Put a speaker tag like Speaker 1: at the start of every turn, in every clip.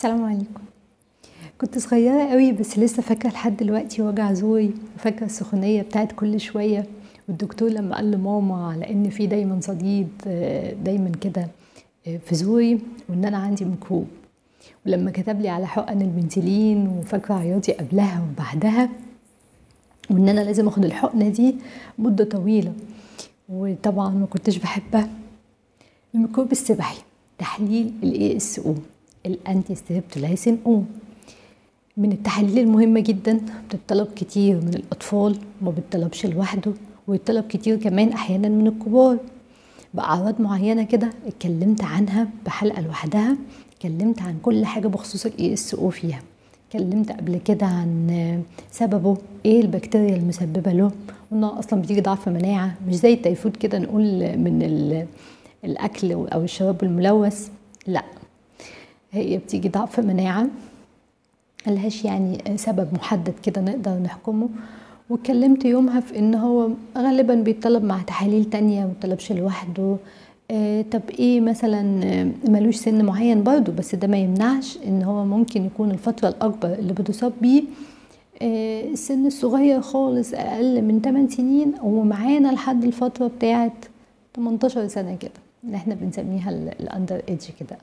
Speaker 1: السلام عليكم كنت صغيرة قوي بس لسه فاكرة لحد دلوقتي وجع زوري وفاكرة السخونية بتاعت كل شوية والدكتور لما قال لماما على ان في دايما صديد آه، دايما كده آه، في زوري وان انا عندي ميكروب ولما كتب لي على حقن البنسلين وفاكرة عياطي قبلها وبعدها وان انا لازم اخد الحقنة دي مدة طويلة وطبعا ما كنتش بحبها الميكروب السبحي تحليل الاي اس او الانتي ستريبتولايسين او من التحاليل المهمة جدا بتطلب كتير من الأطفال وما بتطلبش لوحده ويطلب كتير كمان أحيانا من الكبار بأعراض معينة كده اتكلمت عنها بحلقة لوحدها اتكلمت عن كل حاجة بخصوص الاي اس او فيها اتكلمت قبل كده عن سببه ايه البكتيريا المسببة له وانها اصلا بتيجي ضعف مناعة مش زي التيفود كده نقول من ال- الاكل او الشراب الملوث لا هي بتيجي ضعف مناعة ملهاش يعني سبب محدد كده نقدر نحكمه واتكلمت يومها في ان هو غالبا بيطلب مع تحاليل تانية مطلبش لوحده آه طب ايه مثلا آه، ملوش سن معين برضو بس ده ما يمنعش ان هو ممكن يكون الفترة الاكبر اللي بتصاب بيه آه، السن الصغير خالص اقل من 8 سنين ومعانا لحد الفترة بتاعت 18 سنة كده اللي احنا بنسميها الاندر ايدج كده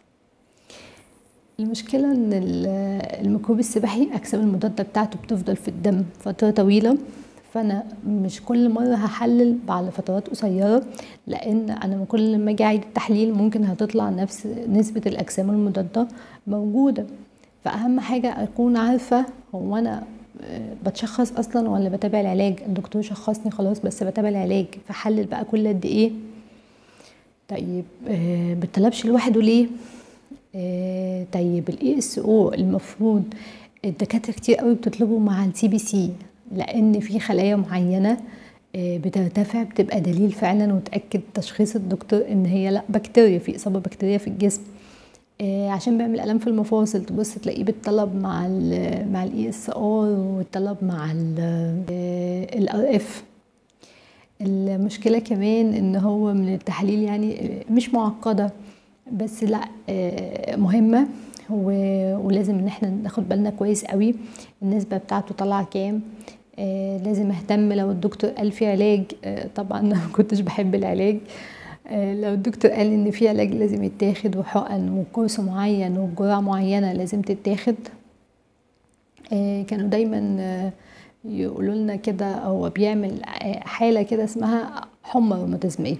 Speaker 1: المشكلة ان ال- الميكروب السبحي اجسام المضادة بتاعته بتفضل في الدم فترة طويلة فانا مش كل مرة هحلل على فترات قصيرة لان انا من كل ما اجي اعيد التحليل ممكن هتطلع نفس نسبة الاجسام المضادة موجودة فاهم حاجة اكون عارفة هو انا آه، بتشخص اصلا ولا بتابع العلاج الدكتور شخصني خلاص بس بتابع العلاج فحلل بقى كل قد ايه طيب آه، بتطلبش لوحده ليه آه، طيب الاي اس او المفروض الدكاتره كتير قوي بتطلبه مع السي بي سي لان في خلايا معينه آه، بترتفع بتبقى دليل فعلا وتاكد تشخيص الدكتور ان هي لا بكتيريا في اصابه بكتيريا في الجسم آه، عشان بيعمل الام في المفاصل تبص تلاقيه بيتطلب مع ال مع الاي اس ار والطلب مع الار اف المشكلة كمان ان هو من التحاليل يعني مش معقدة بس لا آه، مهمة و- ولازم ان احنا ناخد بالنا كويس قوي النسبة بتاعته طالعة كام آه، لازم اهتم لو الدكتور قال في علاج آه، طبعا أنا ما كنتش بحب العلاج آه، لو الدكتور قال ان في علاج لازم يتاخد وحقن وكورس معين وجرعة معينة لازم تتاخد آه، كانوا دايما آه، يقولوا لنا كده هو بيعمل آه، حالة كده اسمها حمى روماتيزمية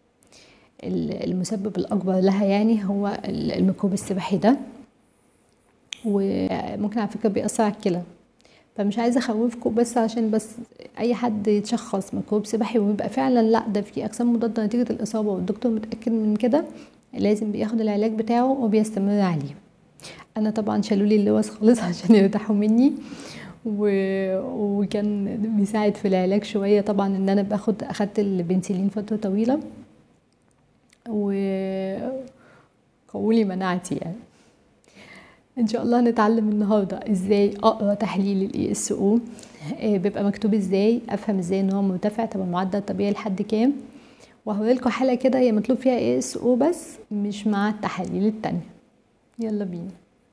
Speaker 1: ال- المسبب الأكبر لها يعني هو ال- الميكروب السبحي ده وممكن على فكرة بيأثر على الكلى فمش عايزة أخوفكم بس عشان بس أي حد يتشخص ميكروب سبحي ويبقى فعلا لا ده في أجسام مضادة نتيجة الإصابة والدكتور متأكد من كده لازم بياخد العلاج بتاعه وبيستمر عليه انا طبعا شالوا لي اللوز خالص عشان يرتاحوا مني و... وكان بيساعد في العلاج شويه طبعا ان انا باخد اخدت البنسلين فتره طويله و قولي مناعتي يعني ان شاء الله هنتعلم النهارده ازاي اقرا تحليل الاي اس او بيبقى مكتوب ازاي افهم ازاي ان هو مرتفع طب المعدل الطبيعي لحد كام وهوريلكوا حاله كده هي مطلوب فيها اي اس او بس مش مع التحاليل التانية يلا بينا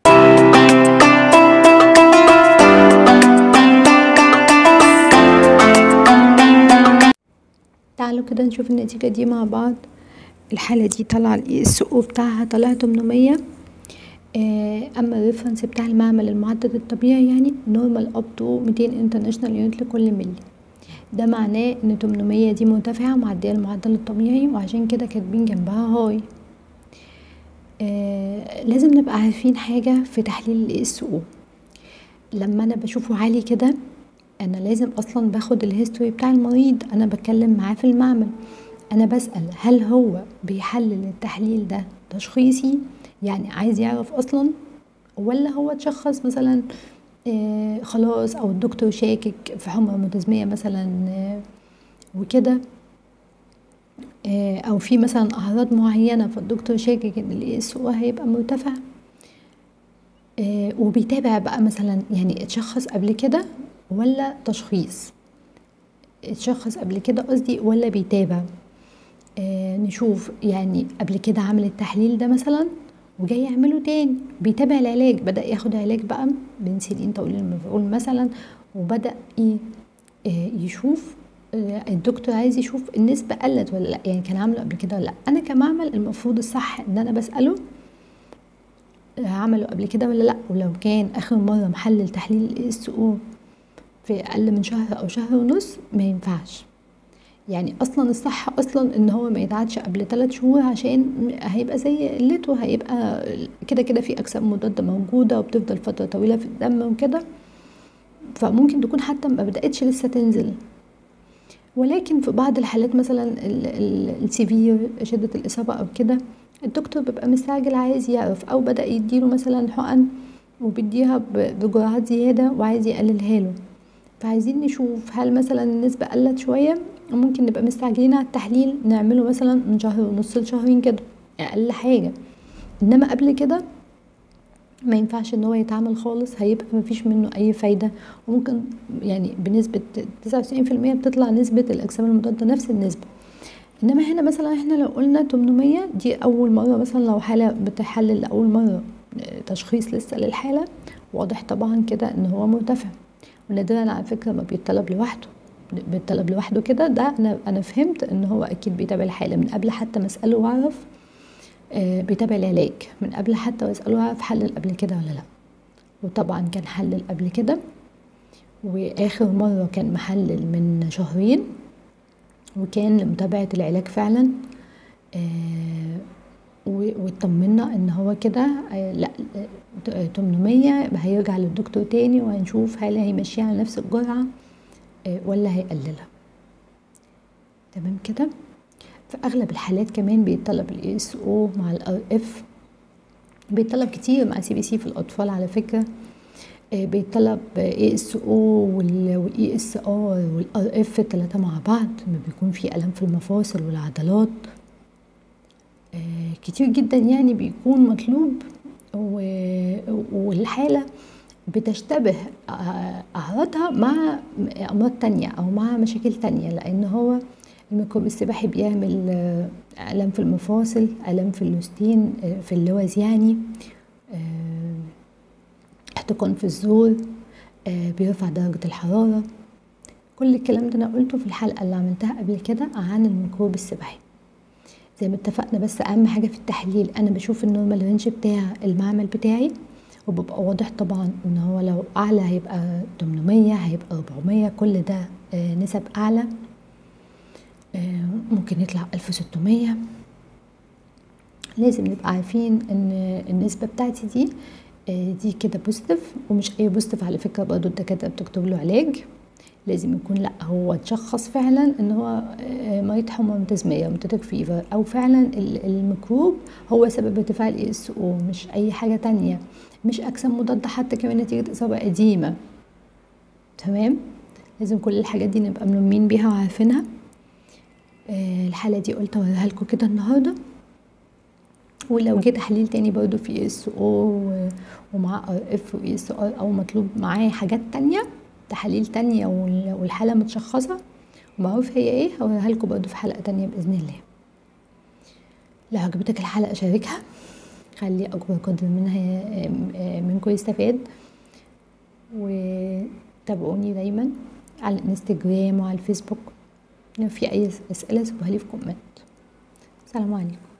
Speaker 1: تعالوا كده نشوف النتيجة دي مع بعض الحالة دي طلع الاي اس او بتاعها طلع 800 آه، اما الريفرنس بتاع المعمل المعدل الطبيعي يعني نورمال اب تو 200 انترناشونال يونت لكل ملي ده معناه ان 800 دي مرتفعة معدية المعدل الطبيعي وعشان كده كاتبين جنبها هاي آه لازم نبقى عارفين حاجة في تحليل الاي اس او لما انا بشوفه عالي كده انا لازم اصلا باخد الهيستوري بتاع المريض انا بتكلم معاه في المعمل انا بسأل هل هو بيحلل التحليل ده تشخيصي يعني عايز يعرف اصلا ولا هو اتشخص مثلا آه خلاص او الدكتور شاكك في حمى متزمية مثلا آه وكده آه او في مثلا اعراض معينة فالدكتور شاكك ان الاي اس او هيبقى مرتفع آه، وبيتابع بقى مثلا يعني اتشخص قبل كده ولا تشخيص اتشخص قبل كده قصدي ولا بيتابع آه نشوف يعني قبل كده عمل التحليل ده مثلا وجاي يعمله تاني بيتابع العلاج بدا ياخد علاج بقى بنسلين طويل المفعول مثلا وبدا ايه آه، يشوف آه، الدكتور عايز يشوف النسبة قلت ولا لا يعني كان عامله قبل كده ولا لا انا كمعمل المفروض الصح ان انا بسأله آه، عمله قبل كده ولا لا ولو كان اخر مرة محلل تحليل الاي اس او في اقل من شهر او شهر ونص ما ينفعش يعني اصلا الصح اصلا ان هو ما يتعادش قبل ثلاث شهور عشان هيبقى زي قلته هيبقى كده كده في اجسام مضاده موجوده وبتفضل فتره طويله في الدم وكده فممكن تكون حتى ما بداتش لسه تنزل ولكن في بعض الحالات مثلا السيفير شده الاصابه او كده الدكتور بيبقى مستعجل عايز يعرف او بدا يديله مثلا حقن وبيديها بجرعات زياده وعايز يقللها له فعايزين نشوف هل مثلا النسبة قلت شوية ممكن نبقى مستعجلين على التحليل نعمله مثلا من شهر ونص لشهرين كده اقل حاجة انما قبل كده ما ينفعش ان هو يتعمل خالص هيبقى مفيش منه اي فايدة وممكن يعني بنسبة تسعة وتسعين في المية بتطلع نسبة الاجسام المضادة نفس النسبة انما هنا مثلا احنا لو قلنا 800 دي اول مرة مثلا لو حالة بتحلل لاول مرة تشخيص لسه للحالة واضح طبعا كده ان هو مرتفع ونادرا على فكرة ما بيطلب لوحده بيطلب لوحده كده ده انا انا فهمت ان هو اكيد بيتابع الحالة من قبل حتى ما اساله واعرف آه بيتابع العلاج من قبل حتى واساله واعرف حلل قبل كده ولا لا وطبعا كان حلل قبل كده واخر مرة كان محلل من شهرين وكان لمتابعة العلاج فعلا آه واطمنا ان هو كده لا 800 هيرجع للدكتور تاني وهنشوف هل هيمشيها على نفس الجرعة ولا هيقللها تمام كده في اغلب الحالات كمان بيطلب الاي اس او مع الار اف بيطلب كتير مع سي بي سي في الاطفال على فكره بيطلب اي اس او والاي اس ار والار اف الثلاثه مع بعض لما بيكون في الم في المفاصل والعضلات كتير جدا يعني بيكون مطلوب والحالة بتشتبه أعراضها مع أمراض تانية أو مع مشاكل تانية لأن هو الميكروب السباحي بيعمل ألم في المفاصل ألم في اللوستين في اللوز يعني احتقان في الزور بيرفع درجة الحرارة كل الكلام ده أنا قلته في الحلقة اللي عملتها قبل كده عن الميكروب السباحي زي ما اتفقنا بس اهم حاجه في التحليل انا بشوف النورمال رينج بتاع المعمل بتاعي وببقى واضح طبعا ان هو لو اعلى هيبقى 800 هيبقى 400 كل ده نسب اعلى ممكن يطلع 1600 لازم نبقى عارفين ان النسبه بتاعتي دي دي كده بوزيتيف ومش اي بوزيتيف على فكره برضه الدكاتره بتكتب له علاج لازم يكون لا هو تشخص فعلا ان هو مريض حمى متزمية متتك فيفر او فعلا الميكروب هو سبب ارتفاع الاي اس او مش اي حاجة تانية مش اجسام مضادة حتى كمان نتيجة اصابة قديمة تمام لازم كل الحاجات دي نبقى ملمين بيها وعارفينها الحالة دي قلت اوريها لكم كده النهارده ولو جه تحليل تاني برضو في اس او ومعاه ار اف واي اس ار او مطلوب معاه حاجات تانية تحاليل تانية والحالة متشخصة ومعروف هي ايه هوريها لكم برضه في حلقة تانية بإذن الله لو عجبتك الحلقة شاركها خلي أكبر قدر منها منكم يستفاد وتابعوني دايما على الانستجرام وعلى الفيسبوك لو في أي أسئلة سيبوها لي في كومنت السلام عليكم